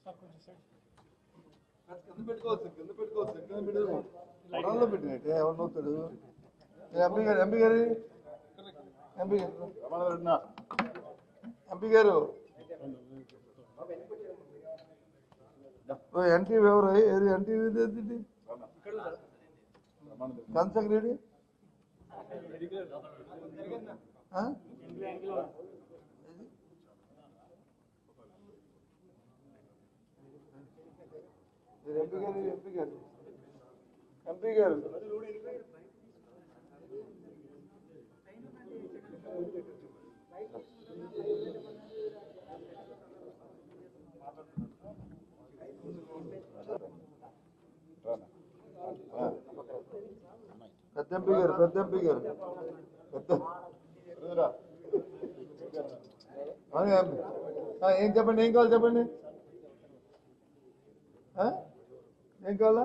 కింద పెట్టుకోవచ్చు కింద పెట్టుకోవచ్చు కింద పెట్టుకో పొలంలో పెట్టినట్టే ఎవరు నవ్వుతాడు ఎంపీ గారు ఎంపీ గారు ఎంపీ గారు ఎంపీ గారు ఎన్టీ ఎవరు ఏది ఎన్టీ కన్సక్రెడీ ఎంపీ గారు ఎంపీ గారు ఎంపీ గారు పెద్ద ఎంపీ గారు పెద్ద ఎంపీ గారు పెద్ద అవును ఎంపీ. ఆ, ఏం చెప్పండి ఏం కావాలి చెప్పండి ఆ? ఏం కావాలా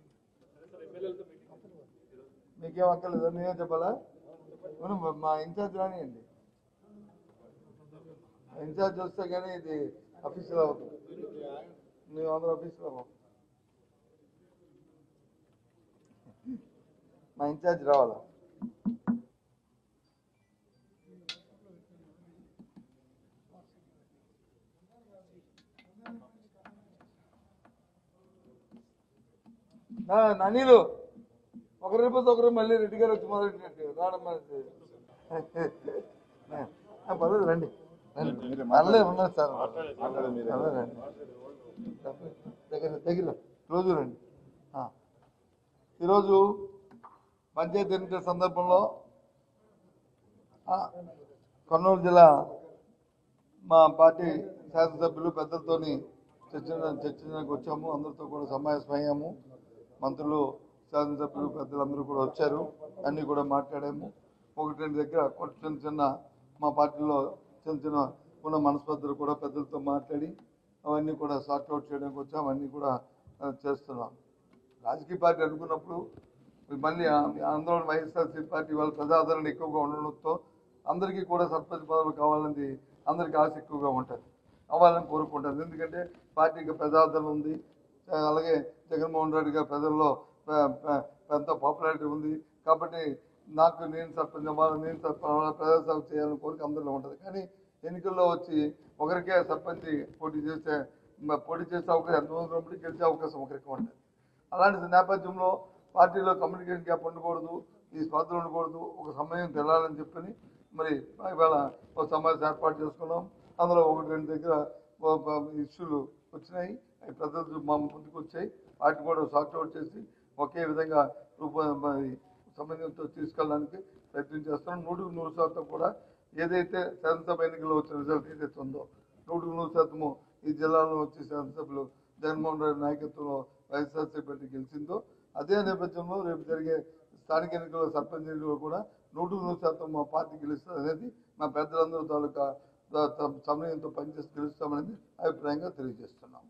మీకేం అక్కర్లేదు నేనేం చెప్పాలా అవును, మా ఇన్ఛార్జ్ రానియండి ఇన్ఛార్జ్ వస్తే కానీ ఇది అఫీషియల్ అవుతుంది మేము అందరూ అఫీషియల్ అవ్వం మా ఇన్ఛార్జ్ రావాలా నా- ననీలు ఒకరి రేపు ఒకరు మళ్ళీ రెడ్డి గారు వచ్చి మొదలెట్టినట్టు రావడం మనకి ఆ, పర్లేదు రండి రండి పర్లేదు ఉన్నారు సార్ పర్లేదు రండి దగ్గర దగ్గర క్లోజ్ రండి ఆ. ఈరోజు పంచాయతీ ఎన్నికల సందర్భంలో ఆ, కర్నూలు జిల్లా మా పార్టీ శాసనసభ్యులు పెద్దలతోని చర్చ చర్చించడానికి వచ్చాము అందరితో కూడా సమావేశమయ్యాము మంత్రులు శాసనసభ్యులు పెద్దలందరూ కూడా వచ్చారు అన్నీ కూడా మాట్లాడాము ఒకటి రెండు దగ్గర కొంచెం చిన్న చిన్న మా పార్టీలో చిన్న చిన్న ఉన్న మనస్పర్ధలు కూడా పెద్దలతో మాట్లాడి అవన్నీ కూడా సార్ట్ అవుట్ చేయడానికి వచ్చాం అవన్నీ కూడా ఆ, చేస్తున్నాం రాజకీయ పార్టీ అనుకున్నప్పుడు మళ్ళీ అందరూ వైఎస్ఆర్సీ పార్టీ వాళ్ళ ప్రజాదరణ ఎక్కువగా ఉండడంతో అందరికీ కూడా సర్పంచ్ పదవులు కావాలని అందరికీ ఆశ ఎక్కువగా ఉంటుంది అవ్వాలని కోరుకుంటారు ఎందుకంటే పార్టీకి ప్రజాదరణ ఉంది ఆ, అలాగే జగన్మోహన్ రెడ్డి గారి ప్రజల్లో ప- ప- పెద్ద పాపులారిటీ ఉంది కాబట్టి నాకు నేను సర్పంచ్ అవ్వాలి నేను సర్పంచ్ ప్రజాసేవ చేయాలని కోరిక అందరిలో ఉంటుంది కానీ ఎన్నికల్లో వచ్చి ఒకరికే సర్పంచ్ పోటీ చేసే మ- పోటీ చేసే అవకాశం ఎంతమంది ఉన్నప్పటికీ గెలిచే అవకాశం ఒకరికి ఉంటుంది అలాంటి నేపథ్యంలో పార్టీలో కమ్యూనికేషన్ గ్యాప్ ఉండకూడదు ఈ స్పర్ధలు ఉండకూడదు ఒక సమయం తెలాలని చెప్పని మరి ఇవాళ ఒక సమావేశం ఏర్పాటు చేసుకున్నాం అందులో ఒకటి రెండు దగ్గర ఇష్యూలు వచ్చినాయి అవి ప్రజలు మా ముందుకు వచ్చాయి వాటిని కూడా సార్ట్ అవుట్ చేసి ఒకే విధంగా రూప మరి సమన్వయంతో తీసుకెళ్ళడానికి ప్రయత్నం చేస్తున్నాం నూటికి నూరు శాతం కూడా ఏదైతే శాసనసభ ఎన్నికల్లో వచ్చిన రిజల్ట్ ఏదైతే ఉందో నూటికి నూరు శాతము ఈ జిల్లాలో వచ్చి శాసనసభ్యులు జగన్మోహన్ రెడ్డి నాయకత్వంలో వైఎస్ఆర్సీ పార్టీ గెలిచిందో అదే నేపథ్యంలో రేపు జరిగే స్థానిక ఎన్నికల్లో సర్పంచ్ ఎన్నికల్లో కూడా నూటికి నూరు శాతం మా పార్టీ గెలుస్తుంది అనేది మా పెద్దలందరూ తాలూకా త- త- సమన్వయంతో పనిచేసి గెలుస్తామనేది అభిప్రాయంగా తెలియజేస్తున్నాం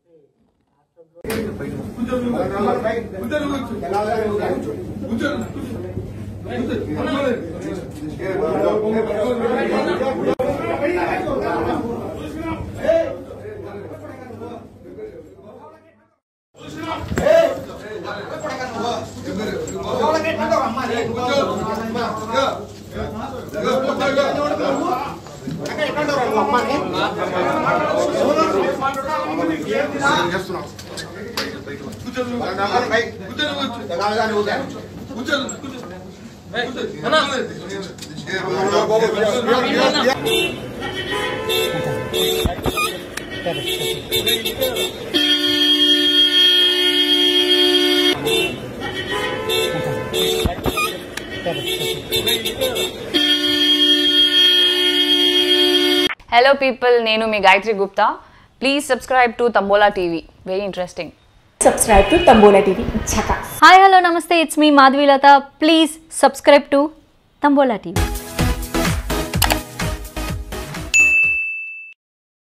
హలో పీపుల్ నేను మీ Gayatri Gupta please subscribe to Tambola TV very interesting subscribe to Tambola TV. Chaka. Hi hello నమస్తే it's me Madhavilatha please subscribe to Tambola TV